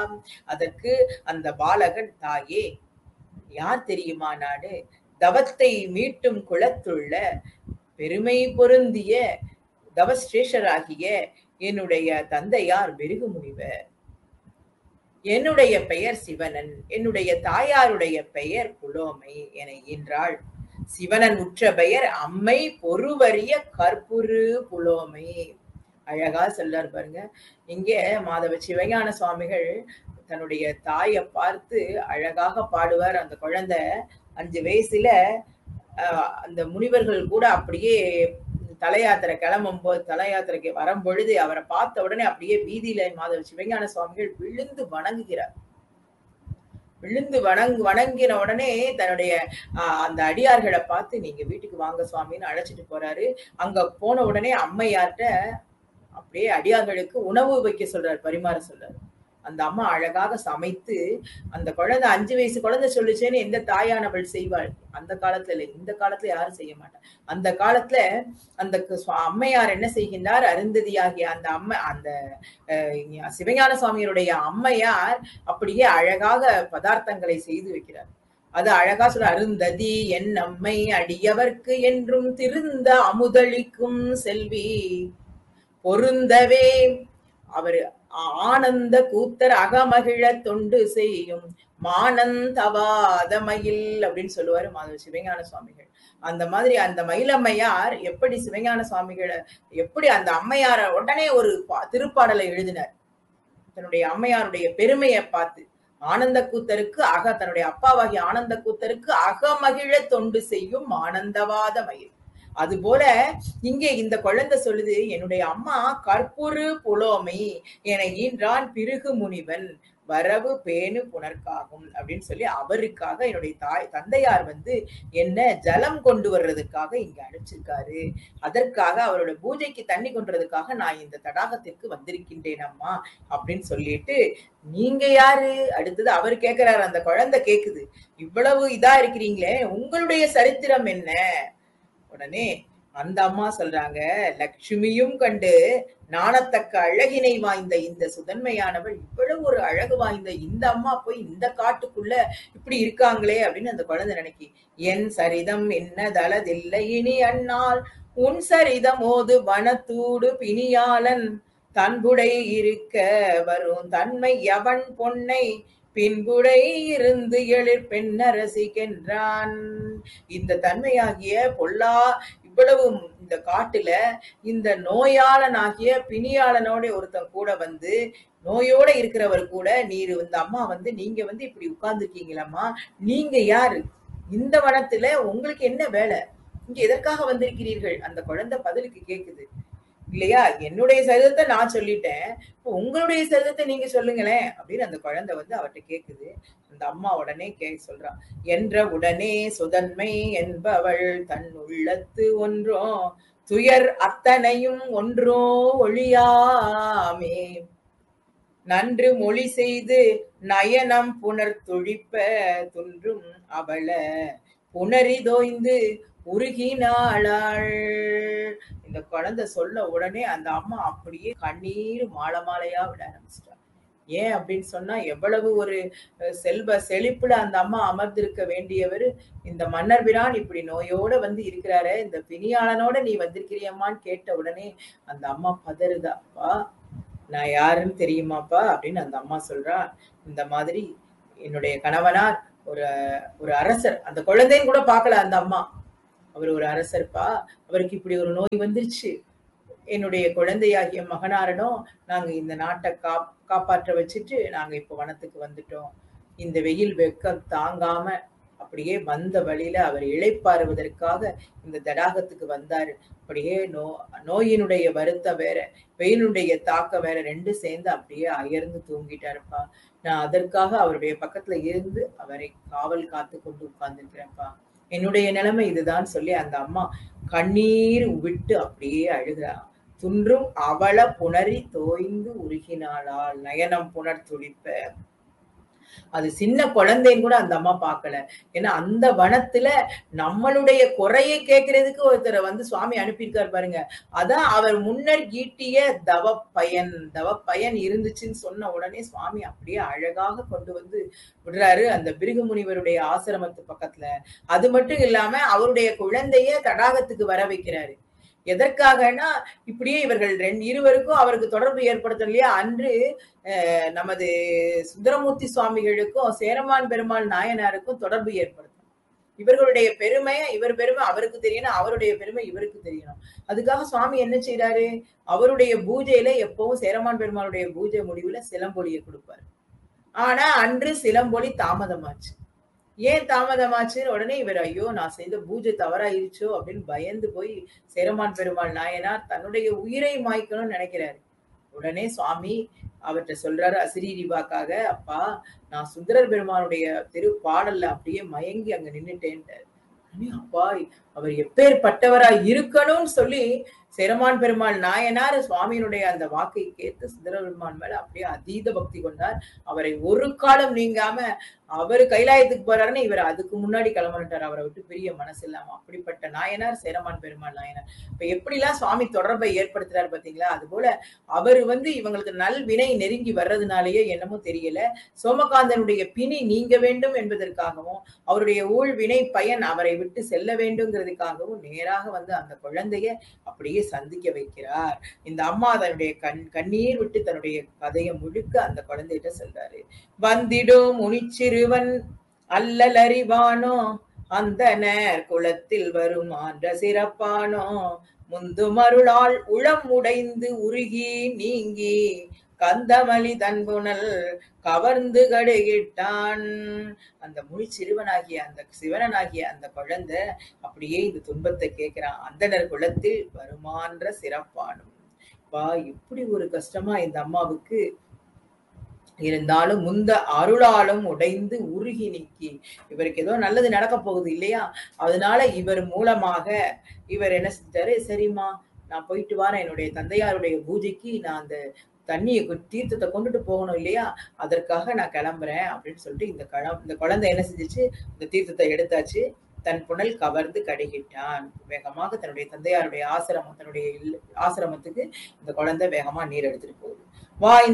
அதற்கு அந்த பாலகன் தாயே யார் தெரியுமா நாடு தவத்தை மீட்டும் குலத்துள்ள பெருமை பொருந்திய தவஸ்ரேஷராகிய என்னுடைய தந்தையார் வெறுகு முனிவர் என்னுடைய பெயர் சிவனன் என்னுடைய தாயாருடைய பெயர் புலோமை என என்றாள் சிவனன் உற்ற பெயர் அம்மை பொறுவறிய கற்புரு புலோமை அழகா சொல்லார் பாருங்க இங்கே மாதவ சிவஞான சுவாமிகள் தன்னுடைய தாயை பார்த்து அழகாக பாடுவார் அந்த குழந்தை அஞ்சு வயசுல ஆஹ், அந்த முனிவர்கள் கூட அப்படியே தல யாத்திரை கிளம்பும் போது தல யாத்திரைக்கு வரும் பொழுது அவரை பார்த்த உடனே அப்படியே வீதியில மாதவ சிவஞான சுவாமிகள் விழுந்து வணங்குகிறார் விழுந்து வணங்கு வணங்கின உடனே தன்னுடைய ஆஹ், அந்த அடியார்களை பார்த்து நீங்க வீட்டுக்கு வாங்க சுவாமின்னு அழைச்சிட்டு போறாரு அங்க போன உடனே அம்மையார்ட்ட அப்படியே அடியார்களுக்கு உணவு வைக்க சொல்றாரு பரிமாற சொல்றாரு அந்த அம்மா அழகாக சமைத்து அந்த குழந்தை அஞ்சு வயசு குழந்தை சொல்லுச்சேன்னு எந்த தாயானவள் செய்வாள் அந்த காலத்துல இல்லை இந்த காலத்துல யாரும் செய்ய மாட்டாங்க அந்த காலத்துல அந்த கு- சுவா- அம்மையார் என்ன செய்கின்றார் அருந்ததியாகிய அந்த அம்மை அந்த அஹ், சிவஞான சுவாமியருடைய அம்மையார் அப்படியே அழகாக பதார்த்தங்களை செய்து வைக்கிறார் அது அழகா சொல்ற அருந்ததி என் அம்மை அடியவர்க்கு என்றும் திருந்த அமுதளிக்கும் செல்வி பொருந்தவே அவர் ஆனந்த கூத்தர் அகமகிழ தொண்டு செய்யும் மானந்தவாத மயில் அப்படின்னு சொல்லுவாரு மாதவ சிவஞான சுவாமிகள் அந்த மாதிரி அந்த மயிலம்மையார் எப்படி சிவஞான சுவாமிகளை எப்படி அந்த அம்மையார உடனே ஒரு பா- திருப்பாடலை எழுதினார் தன்னுடைய அம்மையாருடைய பெருமையை பார்த்து ஆனந்த கூத்தருக்கு அக தன்னுடைய அப்பாவாகிய ஆனந்த கூத்தருக்கு அகமகிழ தொண்டு செய்யும் ஆனந்தவாத மயில் அதுபோல இங்கே இந்த குழந்தை சொல்லுது என்னுடைய அம்மா கற்புரு புலோமை என ஈன்றான் பிருகு முனிவன் வரவு பேணு புனர்க்காகும் அப்படின்னு சொல்லி அவருக்காக என்னுடைய தாய் தந்தையார் வந்து என்ன ஜலம் கொண்டு வர்றதுக்காக இங்க அனுப்பிச்சிருக்காரு அதற்காக அவரோட பூஜைக்கு தண்ணி கொண்டுறதுக்காக நான் இந்த தடாகத்திற்கு வந்திருக்கின்றேன் அம்மா அப்படின்னு சொல்லிட்டு நீங்க யாரு அடுத்தது அவர் கேக்குறாரு அந்த குழந்தை கேக்குது இவ்வளவு இதா இருக்கிறீங்களே உங்களுடைய சரித்திரம் என்ன உடனே அந்த அம்மா சொல்றாங்க லட்சுமியும் கண்டு நாணத்தக்க அழகினை வாய்ந்த இந்த சுதன்மையானவள் இவ்வளவு ஒரு அழகு வாய்ந்த இந்த அம்மா போய் இந்த காட்டுக்குள்ள இப்படி இருக்காங்களே அப்படின்னு அந்த குழந்தை நினைக்கி என் சரிதம் என்னதளதில்லை இனி அண்ணால் உன் சரிதமோது வனத்தூடு பிணியாளன் தன்புடை இருக்க வரும் தன்மை எவன் பொன்னை பின்புடை இருந்து எழிற் பெண்ணரசிக்கென்றான் இந்த தன்மையாகிய பொல்லா இவ்வளவு இந்த காட்டுல இந்த நோயாளனாகிய பிணியாளனோட ஒருத்தன் கூட வந்து நோயோட இருக்கிறவர் கூட நீர் இந்த அம்மா வந்து நீங்க வந்து இப்படி உட்கார்ந்துருக்கீங்களம்மா நீங்க யாரு இந்த வனத்துல உங்களுக்கு என்ன வேலை இங்க எதற்காக வந்திருக்கிறீர்கள் அந்த குழந்தை பதிலுக்கு கேக்குது இல்லையா என்னுடைய சரிதத்தை நான் சொல்லிட்டேன் இப்போ உங்களுடைய சரிதத்தை நீங்க சொல்லுங்களேன் அப்படின்னு அந்த குழந்தை வந்து அவர்கிட்ட கேக்குது அந்த அம்மா உடனே கே சொல்றா என்ற உடனே சுதன்மை என்பவள் தன் உள்ளத்து ஒன்றோ துயர் அத்தனையும் ஒன்றோ ஒழியாமே நன்று மொழி செய்து நயனம் புனர் துழிப்ப துன்றும் அவள புனரிதோய்ந்து உருகினாளாள் இந்த குழந்தை சொல்ல உடனே அந்த அம்மா அப்படியே கண்ணீர் மாலை மாலையா விட ஆரம்பிச்சிட்டா ஏன் அப்படின்னு சொன்னா எவ்வளவு ஒரு அஹ், செல்வ செழிப்புல அந்த அம்மா அமர்ந்திருக்க வேண்டியவர் இந்த மன்னர் பிரான் இப்படி நோயோட வந்து இருக்கிறாரே இந்த பிணியாளனோட நீ வந்திருக்கிறியம்மான்னு கேட்ட உடனே அந்த அம்மா பதறுதாப்பா நான் யாருன்னு தெரியுமாப்பா அப்படின்னு அந்த அம்மா சொல்றா இந்த மாதிரி என்னுடைய கணவனார் ஒரு ஒரு அரசர் அந்த குழந்தைன்னு கூட பார்க்கல அந்த அம்மா அவர் ஒரு அரசர்ப்பா அவருக்கு இப்படி ஒரு நோய் வந்துருச்சு என்னுடைய குழந்தையாகிய மகனாரனும் நாங்க இந்த நாட்டை காப் காப்பாற்ற வச்சுட்டு நாங்க இப்போ வனத்துக்கு வந்துட்டோம் இந்த வெயில் வெக்கம் தாங்காம அப்படியே வந்த வழியில அவர் இளைப்பாறுவதற்காக இந்த தடாகத்துக்கு வந்தாரு அப்படியே நோ நோயினுடைய வருத்தம் வேற வெயிலுடைய தாக்கம் வேற ரெண்டும் சேர்ந்து அப்படியே அயர்ந்து தூங்கிட்டாருப்பா நான் அதற்காக அவருடைய பக்கத்துல இருந்து அவரை காவல் காத்து கொண்டு உட்கார்ந்துருக்கிறேன்ப்பா என்னுடைய நிலைமை இதுதான் சொல்லி அந்த அம்மா கண்ணீர் விட்டு அப்படியே அழுகிறா துன்றும் அவள புணரி தோய்ந்து உருகினாளால் நயனம் புணர் துடிப்ப அது சின்ன குழந்தைன்னு கூட அந்த அம்மா பார்க்கல ஏன்னா அந்த வனத்துல நம்மளுடைய குறையை கேட்கறதுக்கு ஒருத்தரை வந்து சுவாமி அனுப்பியிருக்காரு பாருங்க அதான் அவர் முன்னர் ஈட்டிய தவ பயன் தவ பயன் இருந்துச்சுன்னு சொன்ன உடனே சுவாமி அப்படியே அழகாக கொண்டு வந்து விடுறாரு அந்த பிருகு முனிவருடைய ஆசிரமத்து பக்கத்துல அது மட்டும் இல்லாம அவருடைய குழந்தைய தடாகத்துக்கு வர வைக்கிறாரு எதற்காகனா இப்படியே இவர்கள் ரெண்டு இருவருக்கும் அவருக்கு தொடர்பு ஏற்படுத்தும் இல்லையா அன்று அஹ், நமது சுந்தரமூர்த்தி சுவாமிகளுக்கும் சேரமான் பெருமாள் நாயனாருக்கும் தொடர்பு ஏற்படுத்தும் இவர்களுடைய பெருமை இவர் பெருமை அவருக்கு தெரியணும் அவருடைய பெருமை இவருக்கு தெரியணும் அதுக்காக சுவாமி என்ன செய்யறாரு அவருடைய பூஜையில எப்பவும் சேரமான் பெருமாளுடைய பூஜை முடிவுல சிலம்பொலியை கொடுப்பாரு ஆனா அன்று சிலம்பொலி தாமதமாச்சு ஏன் தாமதமாச்சு உடனே இவர் ஐயோ நான் செய்த பூஜை தவறாயிருச்சோ அப்படின்னு பயந்து போய் சேரமான் பெருமாள் நாயனார் தன்னுடைய உயிரை மாய்க்கணும்னு நினைக்கிறாரு உடனே சுவாமி அவர்கிட்ட சொல்றாரு அசிரீரிவாக்காக அப்பா நான் சுந்தரர் பெருமானுடைய திரு பாடல்ல அப்படியே மயங்கி அங்க நின்னுட்டேன்ட்டாரு உடனே அப்பா அவர் எப்பேற்பட்டவரா இருக்கணும்னு சொல்லி சேரமான் பெருமாள் நாயனார் சுவாமியினுடைய அந்த வாக்கை கேட்டு சுந்தர பெருமான் மேல அப்படியே அதீத பக்தி கொண்டார் அவரை ஒரு காலம் நீங்காம அவரு கைலாயத்துக்கு போறாருன்னு இவர் அதுக்கு முன்னாடி கிளம்பிட்டார் அவரை விட்டு பெரிய மனசு இல்லாம அப்படிப்பட்ட நாயனார் சேரமான் பெருமாள் நாயனார் இப்ப எப்படிலாம் சுவாமி தொடர்பை ஏற்படுத்துறாரு பாத்தீங்களா அது போல அவர் வந்து இவங்களுக்கு நல் வினை நெருங்கி வர்றதுனாலயே என்னமோ தெரியல சோமகாந்தனுடைய பிணி நீங்க வேண்டும் என்பதற்காகவும் அவருடைய ஊழ் வினை பயன் அவரை விட்டு செல்ல வேண்டுங்கிறதுக்காகவும் நேராக வந்து அந்த குழந்தைய அப்படியே சந்திக்க வைக்கிறார் இந்த அம்மா தன்னுடைய கண் கண்ணீர் விட்டு தன்னுடைய கதையை முழுக்க அந்த குழந்தைகிட்ட சொல்றாரு வந்திடும் முனிச்சிறுவன் அல்லல் அறிவானோ அந்தனர் குலத்தில் வருமான்ற சிறப்பானோ முந்து மருளால் உளம் உடைந்து உருகி நீங்கி கந்தமலி தன்புணல் கவர்ந்து கடுகிட்டான் அந்த முழி சிறுவனாகிய அந்த சிவனனாகிய அந்த குழந்தை அப்படியே இந்த துன்பத்தை கேட்கிறான் அந்தனர் குலத்தில் வருமான்ற சிறப்பானும் பா இப்படி ஒரு கஷ்டமா இந்த அம்மாவுக்கு இருந்தாலும் முந்த அருளாலும் உடைந்து உருகி நிக்கி இவருக்கு ஏதோ நல்லது நடக்க போகுது இல்லையா அதனால இவர் மூலமாக இவர் என்ன செஞ்சாரு சரிம்மா நான் போயிட்டு வரேன் என்னுடைய தந்தையாருடைய பூஜைக்கு நான் அந்த தண்ணியை கொ- தீர்த்தத்தை கொண்டுட்டு போகணும் இல்லையா அதற்காக நான் கிளம்புறேன் அப்படின்னு சொல்லிட்டு இந்த கழம் இந்த குழந்தை என்ன செஞ்சுச்சு இந்த தீர்த்தத்தை எடுத்தாச்சு தன் புனல் கவர்ந்து கடுகிட்டான் வேகமாக தன்னுடைய தந்தையாருடைய ஆசிரமம் தன்னுடைய இல்ல- ஆசிரமத்துக்கு இந்த குழந்தை வேகமா நீர் எடுத்துட்டு போகுது வா